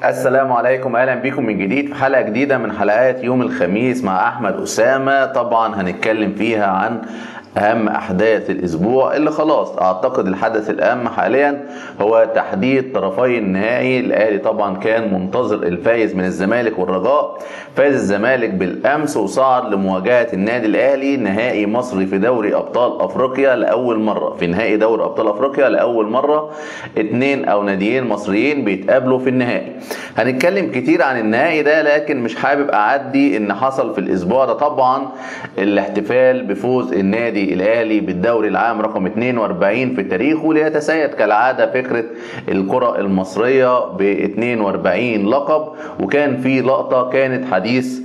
السلام عليكم اهلا بكم من جديد في حلقه جديده من حلقات يوم الخميس مع احمد اسامه طبعا هنتكلم فيها عن اهم احداث الاسبوع اللي خلاص اعتقد الحدث الاهم حاليا هو تحديد طرفي النهائي الاهلي طبعا كان منتظر الفايز من الزمالك والرجاء فاز الزمالك بالامس وصعد لمواجهه النادي الاهلي نهائي مصري في دوري ابطال افريقيا لاول مره في نهائي دوري ابطال افريقيا لاول مره اتنين او ناديين مصريين بيتقابلوا في النهائي هنتكلم كتير عن النهائي ده لكن مش حابب اعدي ان حصل في الاسبوع ده طبعا الاحتفال بفوز النادي الاهلي بالدوري العام رقم 42 في تاريخه ليتسيد كالعاده فكره الكره المصريه ب 42 لقب وكان في لقطه كانت حديث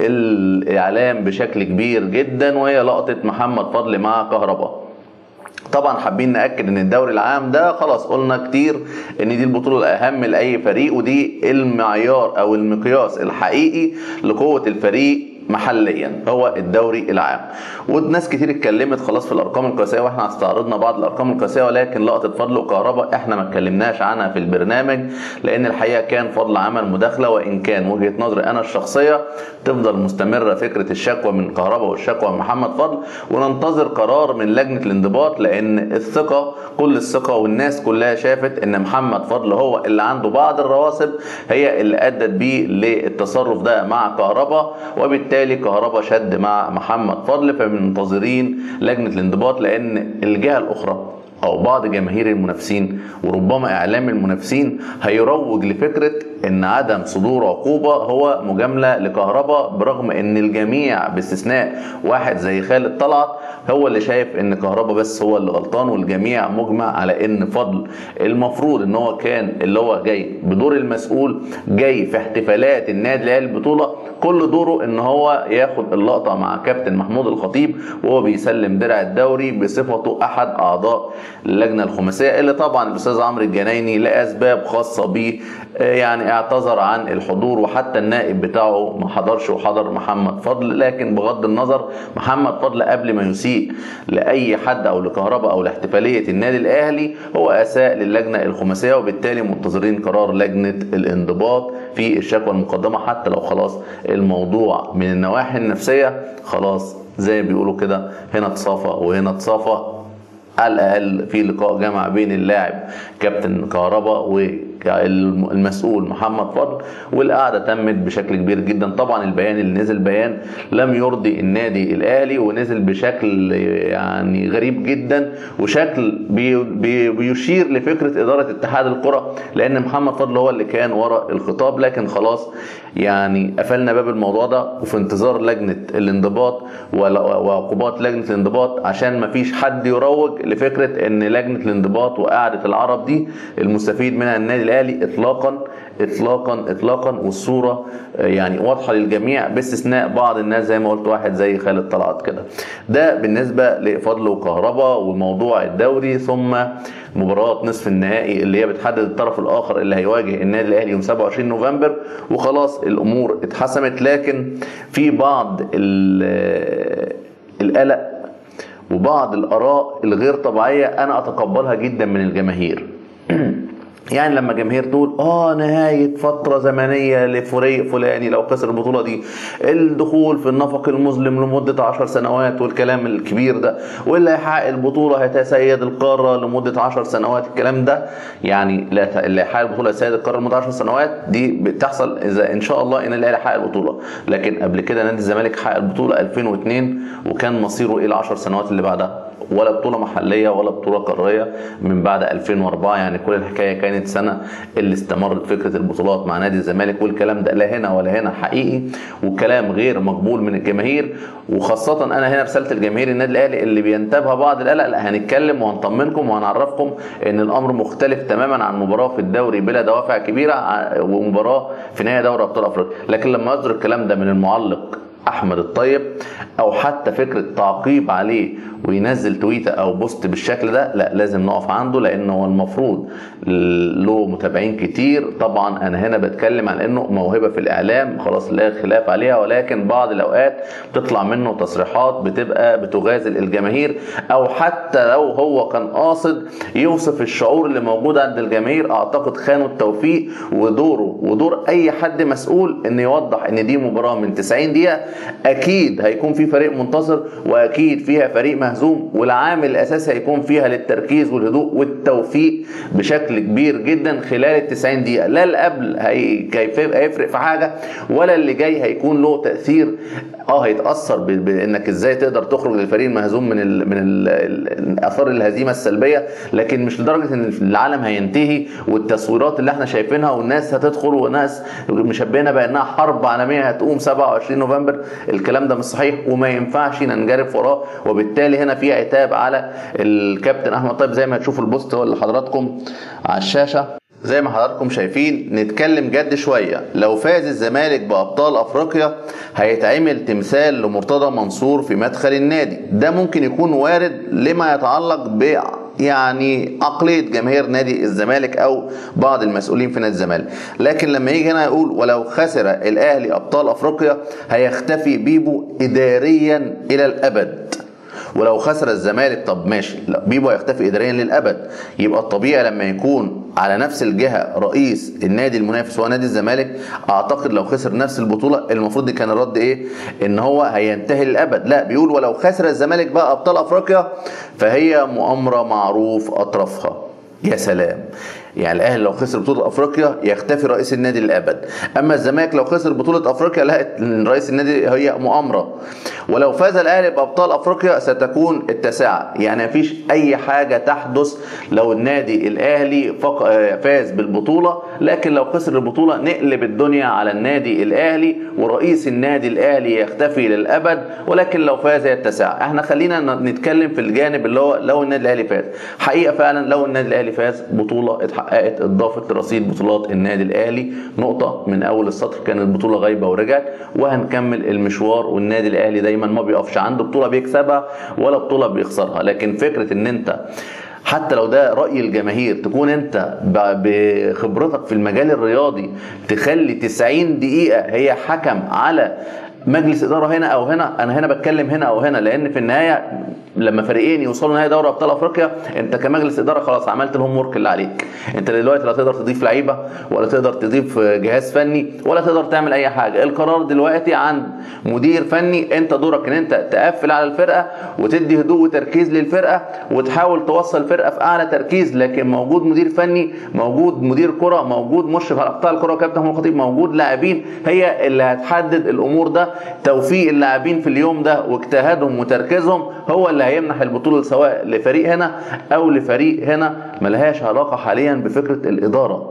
الاعلام بشكل كبير جدا وهي لقطه محمد فضل مع كهرباء طبعا حابين ناكد ان الدوري العام ده خلاص قلنا كتير ان دي البطوله الاهم لاي فريق ودي المعيار او المقياس الحقيقي لقوه الفريق محليا هو الدوري العام وناس كتير اتكلمت خلاص في الارقام القياسيه واحنا استعرضنا بعض الارقام القياسيه ولكن لقطه فضل وكهرباء احنا ما اتكلمناش عنها في البرنامج لان الحقيقه كان فضل عمل مداخله وان كان وجهه نظري انا الشخصيه تفضل مستمره فكره الشكوى من كهرباء والشكوى من محمد فضل وننتظر قرار من لجنه الانضباط لان الثقه كل الثقه والناس كلها شافت ان محمد فضل هو اللي عنده بعض الرواسب هي اللي ادت بيه للتصرف ده مع كهرباء وبالتالي وبالتالي كهربا شد مع محمد فضل فمنتظرين لجنه الانضباط لان الجهه الاخرى او بعض جماهير المنافسين وربما اعلام المنافسين هيروج لفكره ان عدم صدور عقوبه هو مجامله لكهرباء برغم ان الجميع باستثناء واحد زي خالد طلعت هو اللي شايف ان كهرباء بس هو اللي غلطان والجميع مجمع على ان فضل المفروض ان هو كان اللي هو جاي بدور المسؤول جاي في احتفالات النادي الاهلي البطوله كل دوره ان هو ياخد اللقطه مع كابتن محمود الخطيب وهو بيسلم درع الدوري بصفته احد اعضاء اللجنه الخماسيه اللي طبعا الاستاذ عمرو الجنايني لاسباب خاصه بيه يعني اعتذر عن الحضور وحتى النائب بتاعه ما حضرش وحضر محمد فضل لكن بغض النظر محمد فضل قبل ما يسيء لاي حد او لكهرباء او لاحتفاليه النادي الاهلي هو اساء للجنه الخماسيه وبالتالي منتظرين قرار لجنه الانضباط في الشكوى المقدمه حتى لو خلاص الموضوع من النواحي النفسيه خلاص زي ما بيقولوا كده هنا اتصافى وهنا اتصافى على الاقل في لقاء جمع بين اللاعب كابتن كهرباء والمسؤول محمد فضل والقعده تمت بشكل كبير جدا طبعا البيان اللي نزل بيان لم يرضي النادي الاهلي ونزل بشكل يعني غريب جدا وشكل بي بي بيشير لفكره اداره اتحاد الكره لان محمد فضل هو اللي كان وراء الخطاب لكن خلاص يعني قفلنا باب الموضوع ده وفي انتظار لجنه الانضباط وعقوبات لجنه الانضباط عشان ما فيش حد يروج لفكره ان لجنه الانضباط وقعده العرب دي المستفيد منها النادي الاهلي اطلاقا اطلاقا اطلاقا والصوره يعني واضحه للجميع باستثناء بعض الناس زي ما قلت واحد زي خالد طلعت كده ده بالنسبه لفضل وكهرباء وموضوع الدوري ثم مباراه نصف النهائي اللي هي بتحدد الطرف الاخر اللي هيواجه النادي الاهلي يوم 27 نوفمبر وخلاص الامور اتحسمت لكن في بعض القلق وبعض الاراء الغير طبيعيه انا اتقبلها جدا من الجماهير يعني لما جماهير تقول اه نهايه فتره زمنيه لفريق فلاني لو خسر البطوله دي الدخول في النفق المظلم لمده 10 سنوات والكلام الكبير ده واللي هيحقق البطوله هيتسيد القاره لمده 10 سنوات الكلام ده يعني اللي هيحقق البطوله هيتسيد القاره لمده 10 سنوات دي بتحصل اذا ان شاء الله ان الاهلي حقق البطوله لكن قبل كده نادي الزمالك حقق البطوله 2002 وكان مصيره الى 10 سنوات اللي بعدها ولا بطوله محليه ولا بطوله قاريه من بعد 2004 يعني كل الحكايه كانت سنه اللي استمرت فكره البطولات مع نادي الزمالك والكلام ده لا هنا ولا هنا حقيقي وكلام غير مقبول من الجماهير وخاصه انا هنا رساله الجماهير النادي الاهلي اللي بينتابها بعض القلق لا هنتكلم وهنطمنكم وهنعرفكم ان الامر مختلف تماما عن مباراه في الدوري بلا دوافع كبيره ومباراه في نهائي دوري ابطال افريقيا لكن لما يصدر الكلام ده من المعلق احمد الطيب او حتى فكره تعقيب عليه وينزل تويته او بوست بالشكل ده لا لازم نقف عنده لانه هو المفروض له متابعين كتير طبعا انا هنا بتكلم عن انه موهبه في الاعلام خلاص لا خلاف عليها ولكن بعض الاوقات بتطلع منه تصريحات بتبقى بتغازل الجماهير او حتى لو هو كان قاصد يوصف الشعور اللي موجود عند الجماهير اعتقد خانوا التوفيق ودوره ودور اي حد مسؤول ان يوضح ان دي مباراه من 90 دقيقه اكيد هيكون في فريق منتصر واكيد فيها فريق مهزوم والعامل الاساسي هيكون فيها للتركيز والهدوء والتوفيق بشكل كبير جدا خلال ال 90 دقيقه لا اللي قبل هيفرق في حاجه ولا اللي جاي هيكون له تاثير اه هيتاثر بانك ازاي تقدر تخرج للفريق المهزوم من ال من ال اثار الهزيمه السلبيه لكن مش لدرجه ان العالم هينتهي والتصويرات اللي احنا شايفينها والناس هتدخل وناس مشبهنا بانها حرب عالميه هتقوم 27 نوفمبر الكلام ده مش صحيح وما ينفعش ننجرف وراه وبالتالي هنا في عتاب على الكابتن احمد طيب زي ما هتشوفوا البوست اللي حضراتكم على الشاشه زي ما حضراتكم شايفين نتكلم جد شوية لو فاز الزمالك بأبطال أفريقيا هيتعمل تمثال لمرتضى منصور في مدخل النادي ده ممكن يكون وارد لما يتعلق ب يعني عقلية جماهير نادي الزمالك أو بعض المسؤولين في نادي الزمالك لكن لما يجي هنا يقول ولو خسر الأهلي أبطال أفريقيا هيختفي بيبو إداريا إلى الأبد ولو خسر الزمالك طب ماشي لا بيبو هيختفي اداريا للابد يبقى الطبيعي لما يكون على نفس الجهه رئيس النادي المنافس هو نادي الزمالك اعتقد لو خسر نفس البطوله المفروض كان الرد ايه ان هو هينتهي للابد لا بيقول ولو خسر الزمالك بقى ابطال افريقيا فهي مؤامره معروف اطرافها يا سلام يعني الاهلي لو خسر بطوله افريقيا يختفي رئيس النادي للابد اما الزمالك لو خسر بطوله افريقيا لا رئيس النادي هي مؤامره ولو فاز الاهلي بابطال افريقيا ستكون التاسعه يعني مفيش اي حاجه تحدث لو النادي الاهلي فاز بالبطوله لكن لو خسر البطوله نقلب الدنيا على النادي الاهلي ورئيس النادي الاهلي يختفي للابد ولكن لو فاز هي التاسعه احنا خلينا نتكلم في الجانب اللي هو لو النادي الاهلي فاز حقيقه فعلا لو النادي الاهلي فاز بطوله اتحققت اضافه رصيد بطولات النادي الاهلي نقطه من اول السطر كانت بطوله غايبه ورجعت وهنكمل المشوار والنادي الاهلي دايما ما بيقفش عنده بطوله بيكسبها ولا بطوله بيخسرها لكن فكره ان انت حتى لو ده راي الجماهير تكون انت بخبرتك في المجال الرياضي تخلي 90 دقيقه هي حكم على مجلس اداره هنا او هنا انا هنا بتكلم هنا او هنا لان في النهايه لما فريقين يوصلوا نهائي دوري ابطال افريقيا انت كمجلس اداره خلاص عملت الهوم ورك اللي عليك انت دلوقتي لا تقدر تضيف لعيبه ولا تقدر تضيف جهاز فني ولا تقدر تعمل اي حاجه القرار دلوقتي عند مدير فني انت دورك ان انت تقفل على الفرقه وتدي هدوء وتركيز للفرقه وتحاول توصل الفرقه في اعلى تركيز لكن موجود مدير فني موجود مدير كره موجود مشرف على قطاع الكره كابتن محمود الخطيب موجود لاعبين هي اللي هتحدد الامور ده توفيق اللاعبين في اليوم ده واجتهادهم وتركيزهم هو اللي هيمنح البطوله سواء لفريق هنا او لفريق هنا ملهاش علاقه حاليا بفكره الاداره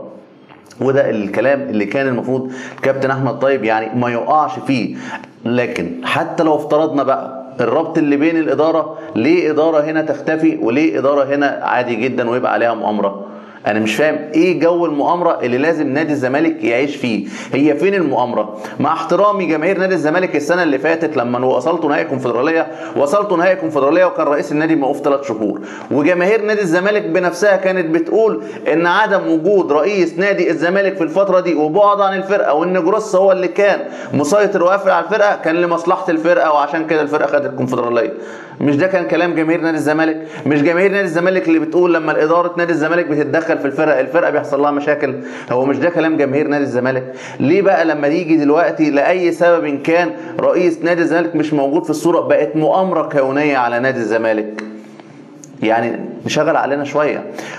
وده الكلام اللي كان المفروض كابتن احمد طيب يعني ما يقعش فيه لكن حتى لو افترضنا بقى الربط اللي بين الاداره ليه اداره هنا تختفي وليه اداره هنا عادي جدا ويبقى عليها مؤامره انا مش فاهم ايه جو المؤامره اللي لازم نادي الزمالك يعيش فيه هي فين المؤامره مع احترامي جماهير نادي الزمالك السنه اللي فاتت لما وصلتوا نهائي كونفدراليه وصلتوا نهائي كونفدراليه وكان رئيس النادي موقوف ثلاث شهور وجماهير نادي الزمالك بنفسها كانت بتقول ان عدم وجود رئيس نادي الزمالك في الفتره دي وبعد عن الفرقه وان جروس هو اللي كان مسيطر وقافل على الفرقه كان لمصلحه الفرقه وعشان كده الفرقه خدت الكونفدراليه مش ده كان كلام جماهير نادي الزمالك مش جماهير نادي الزمالك اللي بتقول لما اداره نادي الزمالك بتتدخل في الفرقه الفرقه بيحصل لها مشاكل هو مش ده كلام جماهير نادي الزمالك ليه بقى لما يجي دلوقتي لاي سبب إن كان رئيس نادي الزمالك مش موجود في الصوره بقت مؤامره كونيه على نادي الزمالك يعني نشغل علينا شويه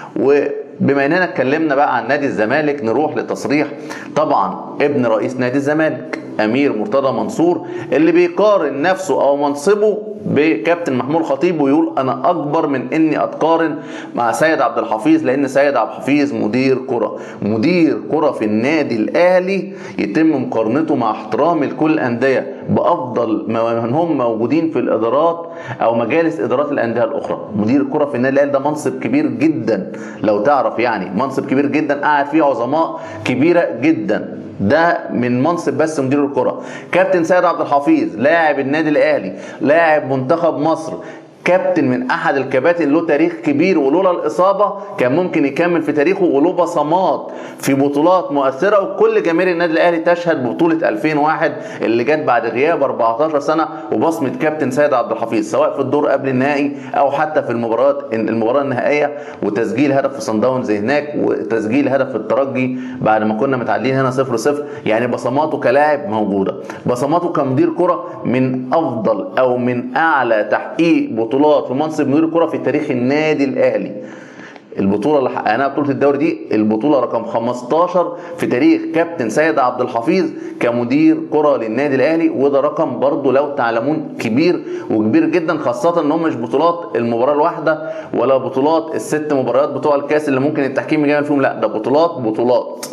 وبما اننا اتكلمنا بقى عن نادي الزمالك نروح لتصريح طبعا ابن رئيس نادي الزمالك امير مرتضى منصور اللي بيقارن نفسه او منصبه بكابتن محمود خطيب ويقول انا اكبر من اني اتقارن مع سيد عبد الحفيظ لان سيد عبد الحفيظ مدير كره مدير كره في النادي الاهلي يتم مقارنته مع احترامي لكل الانديه بافضل من هم موجودين في الادارات او مجالس ادارات الانديه الاخرى مدير كره في النادي الاهلي ده منصب كبير جدا لو تعرف يعني منصب كبير جدا قاعد فيه عظماء كبيره جدا ده من منصب بس مدير الكره كابتن سيد عبد الحفيظ لاعب النادي الاهلي لاعب منتخب مصر كابتن من احد الكباتن له تاريخ كبير ولولا الاصابه كان ممكن يكمل في تاريخه وله بصمات في بطولات مؤثره وكل جماهير النادي الاهلي تشهد ببطوله 2001 اللي جت بعد غياب 14 سنه وبصمه كابتن سيد عبد الحفيظ سواء في الدور قبل النهائي او حتى في المباريات المباراه النهائيه وتسجيل هدف في صن داونز هناك وتسجيل هدف في الترجي بعد ما كنا متعادلين هنا 0 0 يعني بصماته كلاعب موجوده بصماته كمدير كره من افضل او من اعلى تحقيق بطولات في منصب مدير الكره في تاريخ النادي الاهلي البطوله اللي حققناها بطوله الدوري دي البطوله رقم 15 في تاريخ كابتن سيد عبد الحفيظ كمدير كره للنادي الاهلي وده رقم برضه لو تعلمون كبير وكبير جدا خاصه ان هم مش بطولات المباراه الواحده ولا بطولات الست مباريات بتوع الكاس اللي ممكن التحكيم يجامل فيهم لا ده بطولات بطولات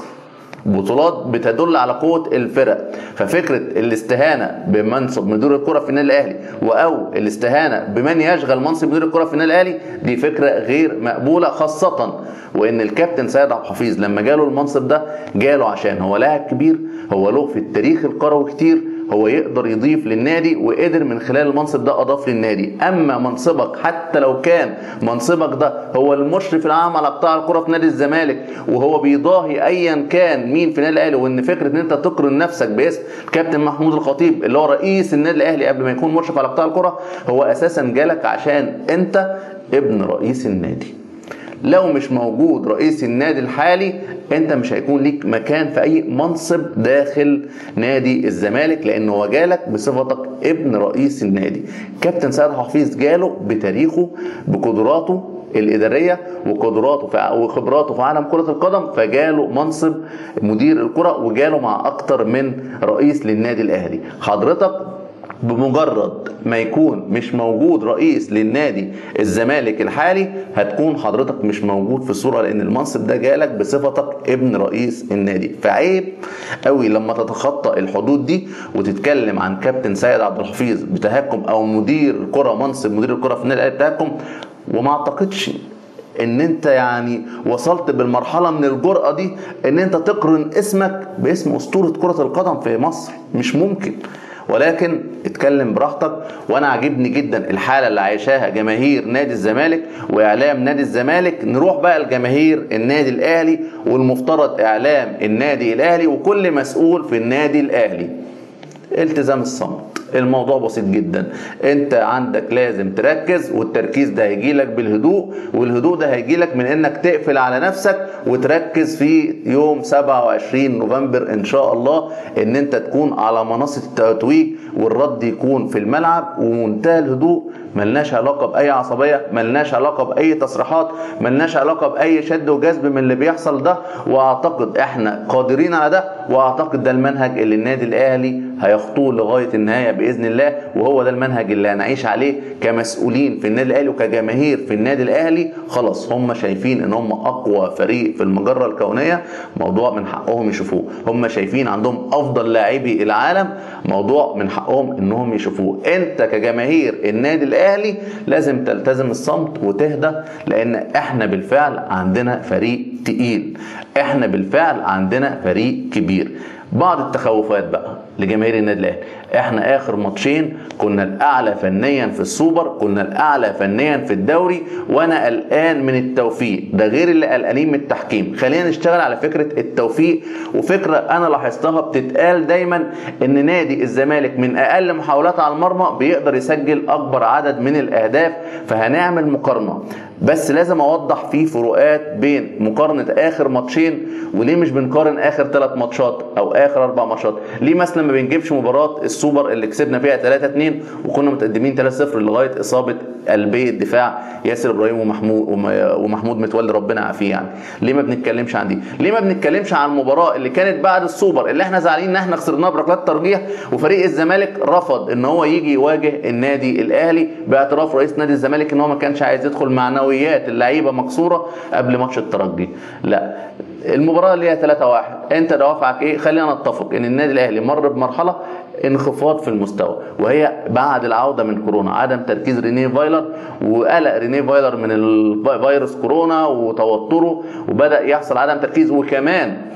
بطولات بتدل على قوه الفرق ففكره الاستهانه بمنصب مدير الكره في النادي الاهلي او الاستهانه بمن يشغل منصب مدير الكره في النادي الاهلي دي فكره غير مقبوله خاصه وان الكابتن سيد عبد الحفيظ لما جاله المنصب ده جاله عشان هو لاعب كبير هو له في التاريخ الكروي كتير هو يقدر يضيف للنادي وقدر من خلال المنصب ده اضاف للنادي اما منصبك حتى لو كان منصبك ده هو المشرف العام على قطاع الكره في نادي الزمالك وهو بيضاهي ايا كان مين في النادي الاهلي وان فكره ان انت تقرن نفسك باسم الكابتن محمود الخطيب اللي هو رئيس النادي الاهلي قبل ما يكون مشرف على قطاع الكره هو اساسا جالك عشان انت ابن رئيس النادي لو مش موجود رئيس النادي الحالي انت مش هيكون ليك مكان في اي منصب داخل نادي الزمالك لانه هو جالك بصفتك ابن رئيس النادي كابتن سيد حفيظ جاله بتاريخه بقدراته الاداريه وقدراته في وخبراته في عالم كره القدم فجاله منصب مدير الكره وجاله مع اكتر من رئيس للنادي الاهلي حضرتك بمجرد ما يكون مش موجود رئيس للنادي الزمالك الحالي هتكون حضرتك مش موجود في الصوره لان المنصب ده جالك بصفتك ابن رئيس النادي فعيب قوي لما تتخطى الحدود دي وتتكلم عن كابتن سيد عبد الحفيظ بتهكم او مدير الكره منصب مدير الكره في النادي الاهلي بتهكم وما اعتقدش ان انت يعني وصلت بالمرحله من الجرأه دي ان انت تقرن اسمك باسم اسطوره كره القدم في مصر مش ممكن ولكن اتكلم براحتك وانا عاجبني جدا الحاله اللي عايشاها جماهير نادي الزمالك واعلام نادي الزمالك نروح بقى لجماهير النادي الاهلي والمفترض اعلام النادي الاهلي وكل مسؤول في النادي الاهلي التزام الصمت الموضوع بسيط جدا انت عندك لازم تركز والتركيز ده هيجي لك بالهدوء والهدوء ده هيجي لك من انك تقفل على نفسك وتركز في يوم 27 نوفمبر ان شاء الله ان انت تكون على منصة التتويج والرد يكون في الملعب ومنتهى الهدوء ملناش علاقة بأي عصبية ملناش علاقة بأي تصريحات ملناش علاقة بأي شد وجذب من اللي بيحصل ده وأعتقد إحنا قادرين على ده وأعتقد ده المنهج اللي النادي الأهلي هيخطوه لغاية النهاية بإذن الله وهو ده المنهج اللي هنعيش عليه كمسؤولين في النادي الأهلي وكجماهير في النادي الأهلي خلاص هم شايفين إن هم أقوى فريق في المجرة الكونية موضوع من حقهم يشوفوه هم شايفين عندهم أفضل لاعبي العالم موضوع من حقهم إنهم يشوفوه أنت كجماهير النادي الأهلي الاهلي لازم تلتزم الصمت وتهدى لان احنا بالفعل عندنا فريق تقيل احنا بالفعل عندنا فريق كبير بعض التخوفات بقى لجماهير النادي الاهلي احنا اخر ماتشين كنا الاعلى فنيا في السوبر كنا الاعلى فنيا في الدوري وانا قلقان من التوفيق ده غير اللي قلقانين من التحكيم خلينا نشتغل على فكره التوفيق وفكره انا لاحظتها بتتقال دايما ان نادي الزمالك من اقل محاولات على المرمى بيقدر يسجل اكبر عدد من الاهداف فهنعمل مقارنه بس لازم اوضح في فروقات بين مقارنه اخر ماتشين وليه مش بنقارن اخر ثلاث ماتشات او اخر اربع ماتشات ليه مثلا ما بنجيبش مباراه السوبر اللي كسبنا فيها 3 2 وكنا متقدمين 3 0 لغايه اصابه قلبي الدفاع ياسر ابراهيم ومحمود ومحمود متولي ربنا يعافيه يعني ليه ما بنتكلمش عن دي ليه ما بنتكلمش عن المباراه اللي كانت بعد السوبر اللي احنا زعلانين ان احنا خسرناها بركلات ترجيح وفريق الزمالك رفض ان هو يجي يواجه النادي الاهلي باعتراف رئيس نادي الزمالك ان هو ما كانش عايز يدخل معنويات اللعيبه مكسوره قبل ماتش الترجي لا المباراه اللي هي 3 1 انت دوافعك ايه خلينا نتفق ان النادي الاهلي مر بمرحله انخفاض في المستوى وهي بعد العوده من كورونا عدم تركيز رينيه فايلر وقلق رينيه فايلر من الفيروس كورونا وتوتره وبدا يحصل عدم تركيز وكمان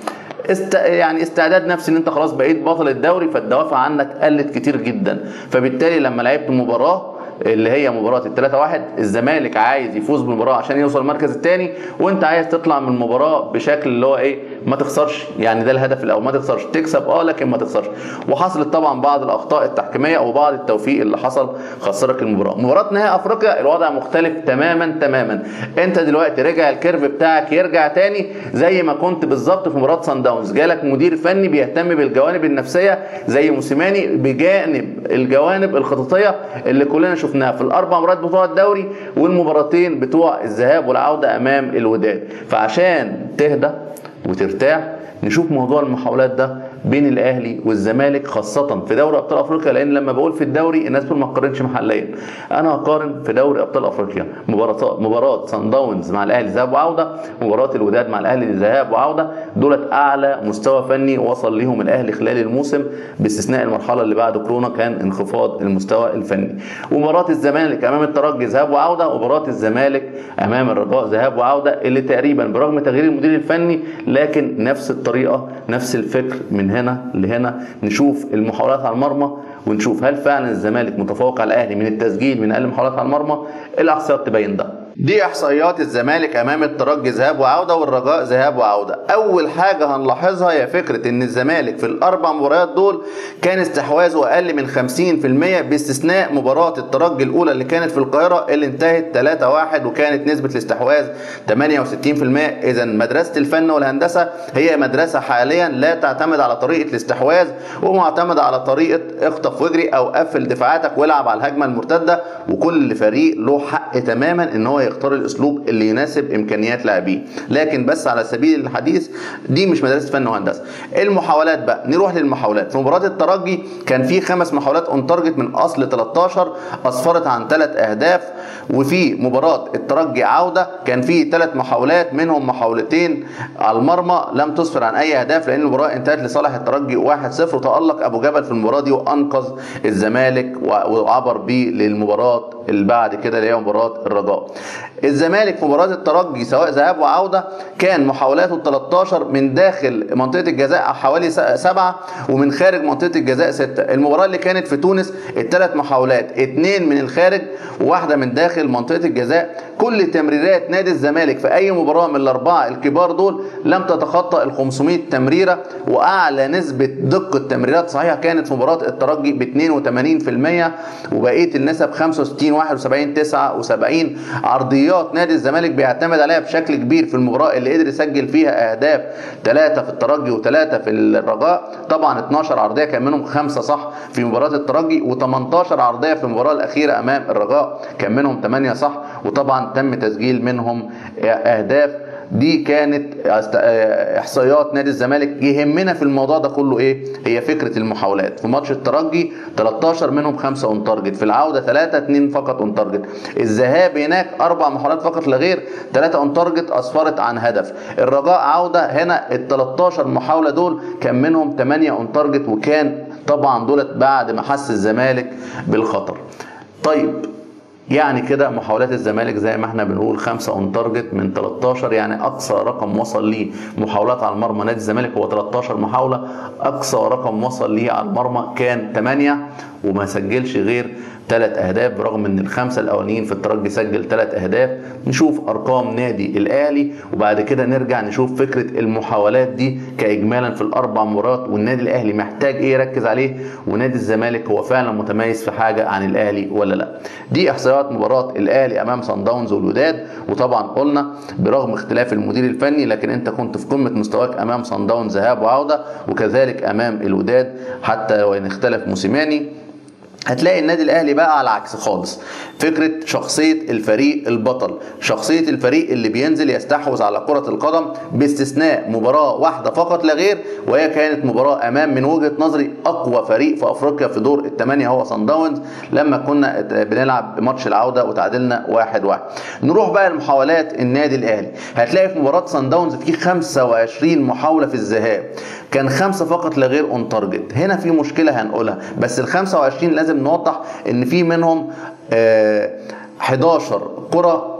است يعني استعداد نفسي ان انت خلاص بقيت بطل الدوري فالدوافع عنك قلت كتير جدا فبالتالي لما لعبت مباراه اللي هي مباراه ال 3 1 الزمالك عايز يفوز بالمباراه عشان يوصل المركز الثاني وانت عايز تطلع من المباراه بشكل اللي هو ايه ما تخسرش يعني ده الهدف الاول ما تخسرش تكسب اه لكن ما تخسرش وحصلت طبعا بعض الاخطاء التحكيميه وبعض التوفيق اللي حصل خسرك المباراه مباراه نهائي افريقيا الوضع مختلف تماما تماما انت دلوقتي رجع الكيرف بتاعك يرجع تاني زي ما كنت بالظبط في مباراه سان داونز جالك مدير فني بيهتم بالجوانب النفسيه زي موسيماني بجانب الجوانب الخططيه اللي كلنا شفناها في الاربع مباريات بتوع الدوري والمباراتين بتوع الذهاب والعوده امام الوداد فعشان تهدى وترتاح نشوف موضوع المحاولات ده بين الاهلي والزمالك خاصه في دوري ابطال افريقيا لان لما بقول في الدوري الناس بتقول ما تقارنش محليا انا هقارن في دوري ابطال افريقيا مباراه مباراه سان داونز مع الاهلي ذهاب وعوده مباراه الوداد مع الاهلي ذهاب وعوده دولت اعلى مستوى فني وصل ليهم الاهلي خلال الموسم باستثناء المرحله اللي بعد كورونا كان انخفاض المستوى الفني ومباراه الزمالك امام الترجي ذهاب وعوده ومباراه الزمالك امام الرجاء ذهاب وعوده اللي تقريبا برغم تغيير المدير الفني لكن نفس الطريقه نفس الفكر من هنا لهنا نشوف المحاولات على المرمى ونشوف هل فعلا الزمالك متفوق على الاهلي من التسجيل من اقل محاولات على المرمى الاحصائيات تبين ده دي احصائيات الزمالك امام الترجي ذهاب وعوده والرجاء ذهاب وعوده اول حاجه هنلاحظها هي فكره ان الزمالك في الاربع مباريات دول كان استحواذه اقل من 50% باستثناء مباراه الترجي الاولى اللي كانت في القاهره اللي انتهت 3-1 وكانت نسبه الاستحواذ 68% اذا مدرسه الفن والهندسه هي مدرسه حاليا لا تعتمد على طريقه الاستحواذ ومعتمده على طريقه اخطف واجري او قفل دفاعاتك والعب على الهجمه المرتده وكل فريق له حق تماما ان هو يختار الاسلوب اللي يناسب امكانيات لاعبيه لكن بس على سبيل الحديث دي مش مدرسه فن وهندسه المحاولات بقى نروح للمحاولات في مباراه الترجي كان في خمس محاولات اون تارجت من اصل 13 اسفرت عن ثلاث اهداف وفي مباراه الترجي عوده كان في ثلاث محاولات منهم محاولتين على المرمى لم تسفر عن اي اهداف لان المباراه انتهت لصالح الترجي 1-0 وتالق ابو جبل في المباراه دي وانقذ الزمالك وعبر بيه للمباراه اللي بعد كده اللي هي مباراه الرجاء الزمالك في مباراه الترجي سواء ذهاب وعوده كان محاولاته 13 من داخل منطقه الجزاء حوالي سبعه ومن خارج منطقه الجزاء سته المباراه اللي كانت في تونس الثلاث محاولات اثنين من الخارج وواحده من داخل منطقه الجزاء كل تمريرات نادي الزمالك في اي مباراه من الاربعه الكبار دول لم تتخطى ال 500 تمريره واعلى نسبه دقه تمريرات صحيحه كانت في مباراه الترجي ب 82% وبقيه النسب 65 71 79 عرضيات نادي الزمالك بيعتمد عليها بشكل كبير في المباراه اللي قدر يسجل فيها اهداف ثلاثه في الترجي وثلاثه في الرجاء طبعا 12 عرضيه كان منهم خمسه صح في مباراه الترجي و18 عرضيه في المباراه الاخيره امام الرجاء كان منهم 8 صح وطبعا تم تسجيل منهم اهداف دي كانت احصائيات نادي الزمالك يهمنا في الموضوع ده كله ايه هي فكره المحاولات في ماتش الترجي 13 منهم 5 اون تارجت في العوده 3 2 فقط اون تارجت الذهاب هناك اربع محاولات فقط لا غير 3 اون تارجت اسفرت عن هدف الرجاء عوده هنا ال 13 محاوله دول كان منهم 8 اون تارجت وكان طبعا دولت بعد ما حس الزمالك بالخطر طيب يعني كده محاولات الزمالك زي ما احنا بنقول 5 اون تارجت من 13 يعني اقصى رقم وصل ليه محاولات على المرمى نادي الزمالك هو 13 محاوله اقصى رقم وصل ليه على المرمى كان 8 وما سجلش غير ثلاث اهداف برغم ان الخمسه الاولانيين في الترجي سجل ثلاث اهداف نشوف ارقام نادي الاهلي وبعد كده نرجع نشوف فكره المحاولات دي كاجمالا في الاربع مباريات والنادي الاهلي محتاج ايه يركز عليه ونادي الزمالك هو فعلا متميز في حاجه عن الاهلي ولا لا دي احصائيات مباراه الاهلي امام صن داونز والوداد وطبعا قلنا برغم اختلاف المدير الفني لكن انت كنت في قمه مستواك امام صن داونز ذهاب وعوده وكذلك امام الوداد حتى وان اختلف موسيماني هتلاقي النادي الاهلي بقى على العكس خالص فكره شخصيه الفريق البطل شخصيه الفريق اللي بينزل يستحوذ على كره القدم باستثناء مباراه واحده فقط لا غير وهي كانت مباراه امام من وجهه نظري اقوى فريق في افريقيا في دور الثمانيه هو صن داونز لما كنا بنلعب ماتش العوده وتعادلنا واحد واحد نروح بقى لمحاولات النادي الاهلي هتلاقي في مباراه صن داونز في 25 محاوله في الذهاب كان خمسه فقط لا غير اون تارجت هنا في مشكله هنقولها بس ال 25 لازم نوضح ان في منهم آه 11 كره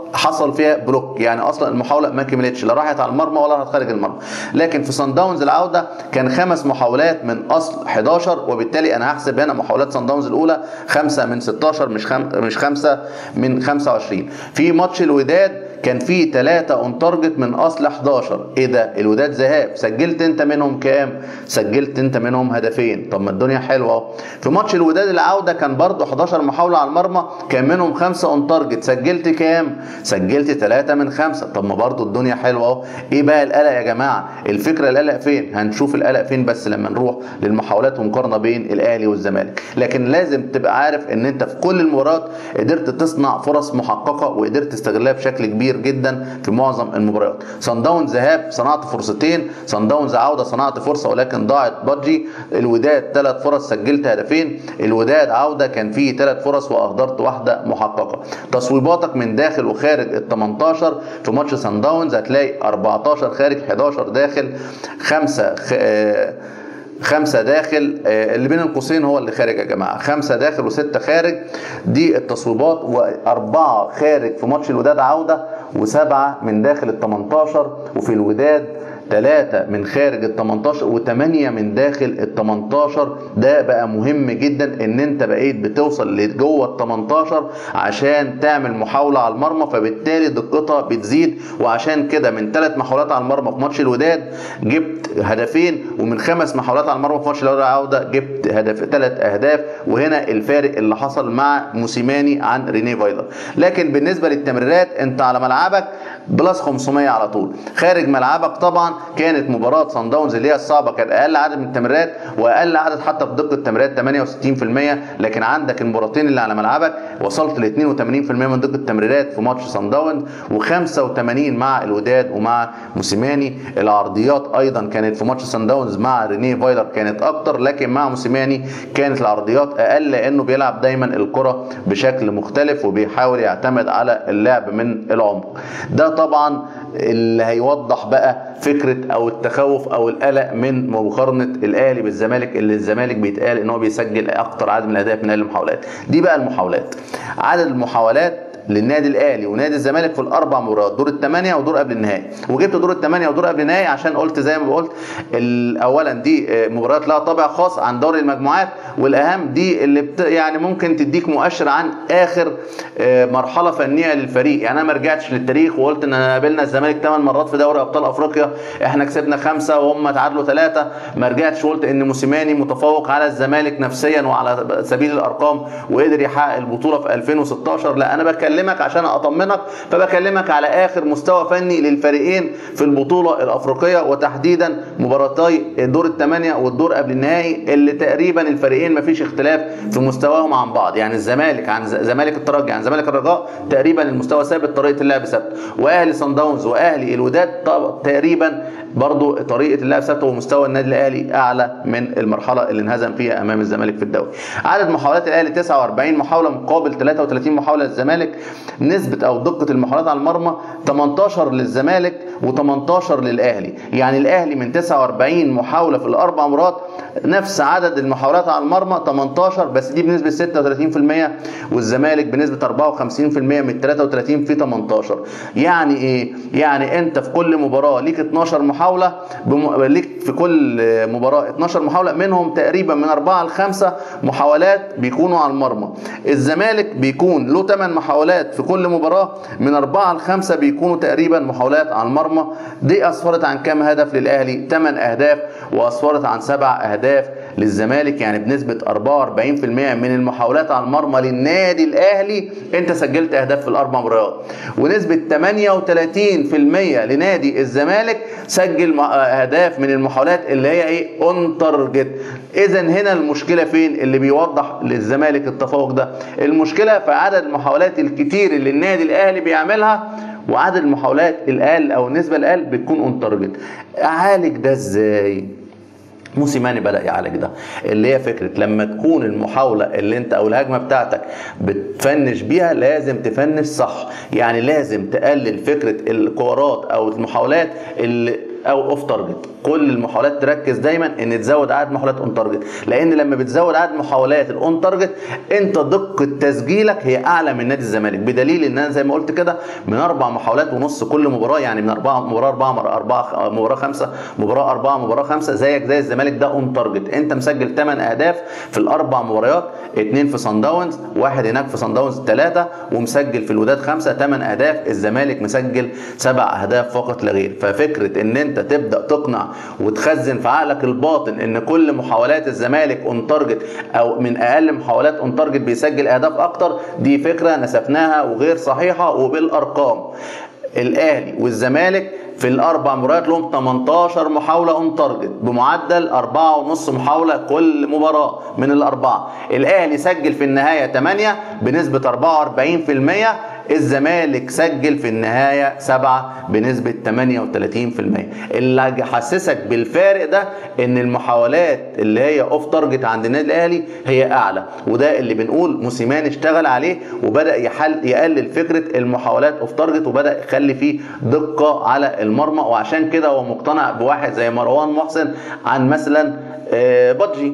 حصل فيها بلوك يعني اصلا المحاوله ما كملتش لا راحت على المرمى ولا راحت خارج المرمى لكن في صن داونز العوده كان خمس محاولات من اصل 11 وبالتالي انا هحسب هنا محاولات صن داونز الاولى خمسه من 16 مش خم... مش خمسه من 25 في ماتش الوداد كان في ثلاثة اون تارجت من اصل 11 ايه ده الوداد ذهاب سجلت انت منهم كام سجلت انت منهم هدفين طب ما الدنيا حلوه اهو في ماتش الوداد العوده كان برضه 11 محاوله على المرمى كان منهم خمسة اون تارجت سجلت كام سجلت ثلاثة من خمسة طب ما برضه الدنيا حلوه اهو ايه بقى القلق يا جماعه الفكره القلق فين هنشوف القلق فين بس لما نروح للمحاولات ومقارنه بين الاهلي والزمالك لكن لازم تبقى عارف ان انت في كل المباريات قدرت تصنع فرص محققه وقدرت تستغلها بشكل كبير جدا في معظم المباريات صن داونز ذهاب صنعت فرصتين صن داونز عوده صنعت فرصه ولكن ضاعت بادجي الوداد ثلاث فرص سجلت هدفين الوداد عوده كان فيه ثلاث فرص واهدرت واحده محققه تصويباتك من داخل وخارج ال 18 في ماتش صن داونز هتلاقي 14 خارج 11 داخل خمسه خ... آه خمسة داخل اللي بين القوسين هو اللي خارج يا جماعة خمسة داخل وستة خارج دي التصويبات وأربعة خارج في ماتش الوداد عودة وسبعة من داخل ال 18 وفي الوداد ثلاثة من خارج ال 18 وثمانية من داخل ال 18 ده بقى مهم جدا ان انت بقيت بتوصل لجوه ال 18 عشان تعمل محاولة على المرمى فبالتالي دقتها بتزيد وعشان كده من ثلاث محاولات على المرمى في ماتش الوداد جبت هدفين ومن خمس محاولات على المرمى في ماتش الوداد عودة جبت هدف ثلاث اهداف وهنا الفارق اللي حصل مع موسيماني عن ريني فايلر لكن بالنسبة للتمريرات انت على ملعبك بلس 500 على طول خارج ملعبك طبعا كانت مباراه صن داونز اللي هي الصعبه كانت اقل عدد من التمريرات واقل عدد حتى في دقه التمريرات 68% لكن عندك المباراتين اللي على ملعبك وصلت ل 82% من دقه التمريرات في ماتش صن داونز و85 مع الوداد ومع موسيماني العرضيات ايضا كانت في ماتش صن داونز مع رينيه فايلر كانت اكتر لكن مع موسيماني كانت العرضيات اقل لانه بيلعب دايما الكره بشكل مختلف وبيحاول يعتمد على اللعب من العمق ده طبعا اللي هيوضح بقى فكره او التخوف او القلق من مقارنه الاهلي بالزمالك اللي الزمالك بيتقال ان هو بيسجل اكتر عدد من الاهداف من المحاولات دي بقى المحاولات عدد المحاولات للنادي الاهلي ونادي الزمالك في الاربع مباريات دور الثمانيه ودور قبل النهائي وجبت دور الثمانيه ودور قبل النهائي عشان قلت زي ما قلت اولا دي مباريات لها طابع خاص عن دوري المجموعات والاهم دي اللي بت يعني ممكن تديك مؤشر عن اخر مرحله فنيه للفريق يعني انا ما رجعتش للتاريخ وقلت ان قابلنا الزمالك ثمان مرات في دوري ابطال افريقيا احنا كسبنا خمسه وهم تعادلوا ثلاثه ما رجعتش وقلت ان موسيماني متفوق على الزمالك نفسيا وعلى سبيل الارقام وقدر يحقق البطوله في 2016 لا انا بتكلم بكلمك عشان اطمنك فبكلمك على اخر مستوى فني للفريقين في البطوله الافريقيه وتحديدا مباراتي الدور الثمانيه والدور قبل النهائي اللي تقريبا الفريقين ما فيش اختلاف في مستواهم عن بعض يعني الزمالك عن زمالك الترجي عن زمالك الرجاء تقريبا المستوى ثابت طريقه اللعب ثابته واهلي صن داونز واهلي الوداد تقريبا برضو طريقه اللعب ثابته ومستوى النادي الاهلي اعلى من المرحله اللي انهزم فيها امام الزمالك في الدوري عدد محاولات الاهلي 49 محاوله مقابل 33 محاوله للزمالك نسبة أو دقة المحاولات على المرمى 18 للزمالك و18 للأهلي يعني الأهلي من 49 محاولة في الأربع مرات نفس عدد المحاولات على المرمى 18 بس دي بنسبة 36% والزمالك بنسبة 54% من 33 في 18 يعني إيه؟ يعني أنت في كل مباراة ليك 12 محاولة بم... ليك في كل مباراة 12 محاولة منهم تقريبا من 4 ل 5 محاولات بيكونوا على المرمى الزمالك بيكون له 8 محاولات في كل مباراة من 4 ل 5 بيكونوا تقريبا محاولات على المرمى دي أسفرت عن كام هدف للأهلي 8 أهداف وأسفرت عن 7 أهداف للزمالك يعني بنسبة 44% من المحاولات على المرمى للنادي الأهلي أنت سجلت أهداف في الأربع مباريات ونسبة 38% لنادي الزمالك سجل أهداف من المحاولات اللي هي إيه أون تارجت إذا هنا المشكلة فين اللي بيوضح للزمالك التفوق ده المشكلة في عدد المحاولات الكتير اللي النادي الأهلي بيعملها وعدد المحاولات الأقل أو النسبة الأقل بتكون أون تارجت أعالج ده إزاي؟ موسيماني بدا يعالج ده اللي هي فكره لما تكون المحاوله اللي انت او الهجمه بتاعتك بتفنش بيها لازم تفنش صح يعني لازم تقلل فكره الكورات او المحاولات اللي او اوف تارجت كل المحاولات تركز دايما ان تزود عدد محاولات اون تارجت لان لما بتزود عدد محاولات الاون تارجت انت دقه تسجيلك هي اعلى من نادي الزمالك بدليل ان انا زي ما قلت كده من اربع محاولات ونص كل مباراه يعني من اربعه مباراه اربعه اربعه مباراه خمسه مباراه اربعه مباراه خمسه زيك زي الزمالك ده اون تارجت انت مسجل 8 اهداف في الاربع مباريات اثنين في صن داونز واحد هناك في صن داونز ثلاثه ومسجل في الوداد خمسه 8 اهداف الزمالك مسجل سبع اهداف فقط لا غير ففكره ان انت تبدا تقنع وتخزن في عقلك الباطن ان كل محاولات الزمالك اون تارجت او من اقل محاولات اون تارجت بيسجل اهداف اكتر دي فكره نسفناها وغير صحيحه وبالارقام الاهلي والزمالك في الاربع مباريات لهم 18 محاوله اون تارجت بمعدل 4.5 محاوله كل مباراه من الاربعه الاهلي سجل في النهايه 8 بنسبه 44% الزمالك سجل في النهايه 7 بنسبه 38% اللي حسسك بالفارق ده ان المحاولات اللي هي اوف تارجت عند النادي الاهلي هي اعلى وده اللي بنقول موسيماني اشتغل عليه وبدا يحل يقلل فكره المحاولات اوف تارجت وبدا يخلي فيه دقه على المرمى وعشان كده هو مقتنع بواحد زي مروان محسن عن مثلا بادجي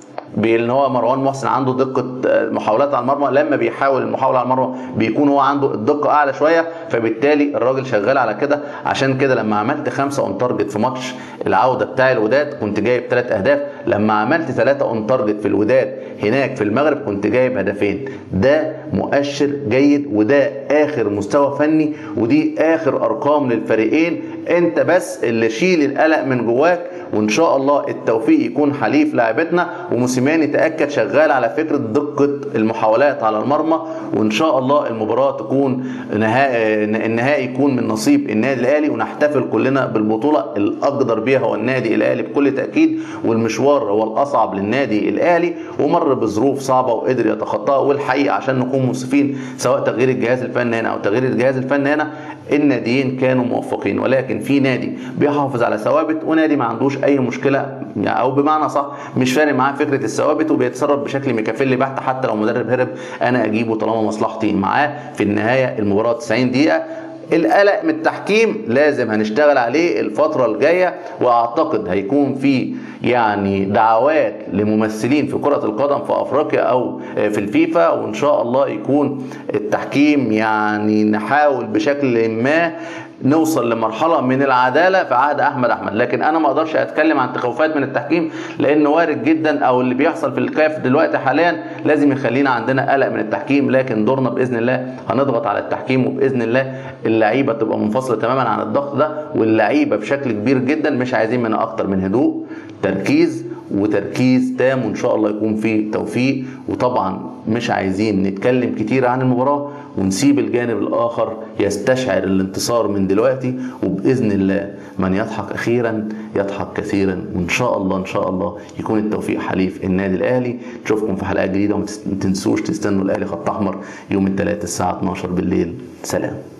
بان هو مروان محسن عنده دقه محاولات على المرمى لما بيحاول المحاوله على المرمى بيكون هو عنده الدقه اعلى شويه فبالتالي الراجل شغال على كده عشان كده لما عملت خمسه اون تارجت في ماتش العوده بتاع الوداد كنت جايب ثلاث اهداف لما عملت ثلاثه اون تارجت في الوداد هناك في المغرب كنت جايب هدفين ده مؤشر جيد وده اخر مستوى فني ودي اخر ارقام للفريقين انت بس اللي شيل القلق من جواك وان شاء الله التوفيق يكون حليف لاعبتنا وموسيماني تاكد شغال على فكره دقه المحاولات على المرمى وان شاء الله المباراه تكون نهائي النهائي يكون من نصيب النادي الاهلي ونحتفل كلنا بالبطوله الاقدر بها هو النادي الاهلي بكل تاكيد والمشوار هو الاصعب للنادي الاهلي ومر بظروف صعبه وقدر يتخطاها والحقيقه عشان نكون منصفين سواء تغيير الجهاز الفني هنا او تغيير الجهاز الفني هنا الناديين كانوا موفقين ولكن في نادي بيحافظ على ثوابت ونادي ما عندوش اي مشكله او بمعنى صح مش فارق معاه فكره الثوابت وبيتصرف بشكل ميكافيلي بحت حتى لو مدرب هرب انا اجيبه طالما مصلحتي معاه في النهايه المباراه 90 دقيقه القلق من التحكيم لازم هنشتغل عليه الفترة الجاية واعتقد هيكون في يعني دعوات لممثلين في كرة القدم في افريقيا او في الفيفا وان شاء الله يكون التحكيم يعني نحاول بشكل ما نوصل لمرحله من العداله في عهد احمد احمد لكن انا ما اقدرش اتكلم عن تخوفات من التحكيم لان وارد جدا او اللي بيحصل في الكاف دلوقتي حاليا لازم يخلينا عندنا قلق من التحكيم لكن دورنا باذن الله هنضغط على التحكيم وباذن الله اللعيبه تبقى منفصله تماما عن الضغط ده واللعيبه بشكل كبير جدا مش عايزين منها اكتر من هدوء تركيز وتركيز تام وان شاء الله يكون فيه توفيق وطبعا مش عايزين نتكلم كتير عن المباراه ونسيب الجانب الاخر يستشعر الانتصار من دلوقتي وباذن الله من يضحك اخيرا يضحك كثيرا وان شاء الله ان شاء الله يكون التوفيق حليف النادي الاهلي نشوفكم في حلقه جديده وما تنسوش تستنوا الاهلي خط احمر يوم الثلاثاء الساعه 12 بالليل سلام